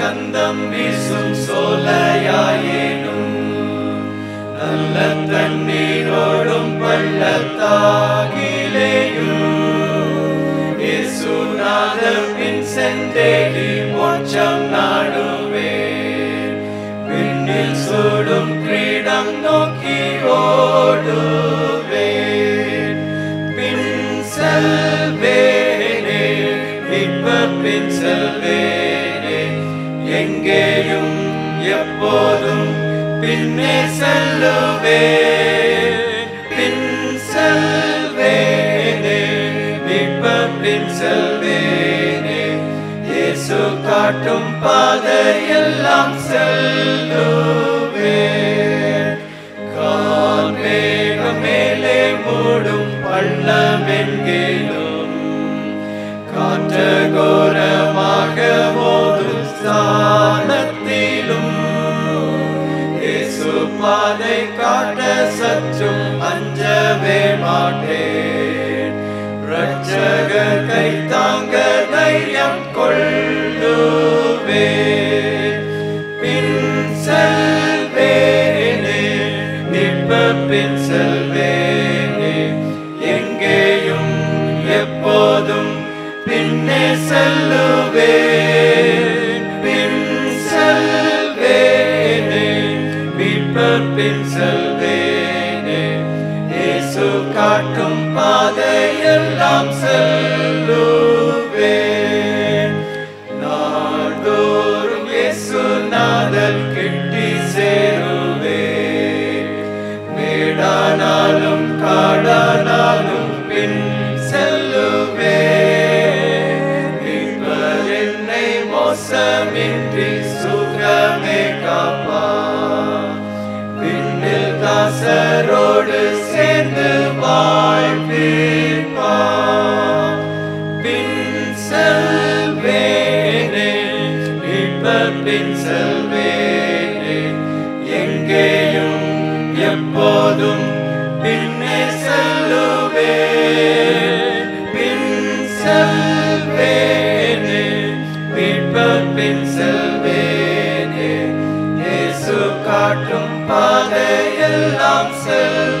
கந்தம் வீசும் சோலையாயேனும் நல்ல தண்ணீரோடும் பள்ளத்தாகிலேயும் இயேசுநாத பின் சென்றேடி மோட்சம் நாடுவேன் விண்ணில் சூடும் கிரீடம் நோக்கி ஓடுவேன் பின் செல்வேனே இப்ப பின் செல்வேனே எங்கேயும் எப்போதும் பின்னே செல்லுவேன் பின் செல்வேனே இப்ப பின் செல்வேனே இயேசு காட்டும் பாதையெல்லாம் செல்லுவேன் கால் மேகம் மேலே மூடும் பள்ளமென்கிலும் காற்றகோரமாக மோதும் ஸ்தானத்திலும் இயேசு பாதை காட்ட சற்றும் அஞ்சவே மாட்டேன் ரட்சகர் கை தாங்க தைரியம் கொள்ளுவேன் பின் செல்வேனே நிற்ப பின் செல்வேனே எங்கேயும் எப்போதும் பின்னே செல்லுவேன் பின் செல்வேனே மீட்ப பின் செல்வேனே இயேசு காட்டும் பாதையெல்லாம் செல்லுவேன் நாடோறும் இயேசு நாதல் கிட்டி சேருவேன் மேடானாலும் காடானாலும் பின் செல்லுவேன் மீட்பர் என்னை மோசமின்றி சுகமே காப்பார் பின்னில் தாசரோடு சேர்ந்து வாழ்விப்பார் பின் செல்வேனே இப்ப பின் செல்வேனே எங்கேயும் எப்போதும் பின்னே செல்லுவேன் பின் செல்வேனே இப்ப பின் செல்வேனே இயேசு காட்டும் பாதையெல்லாம் செல்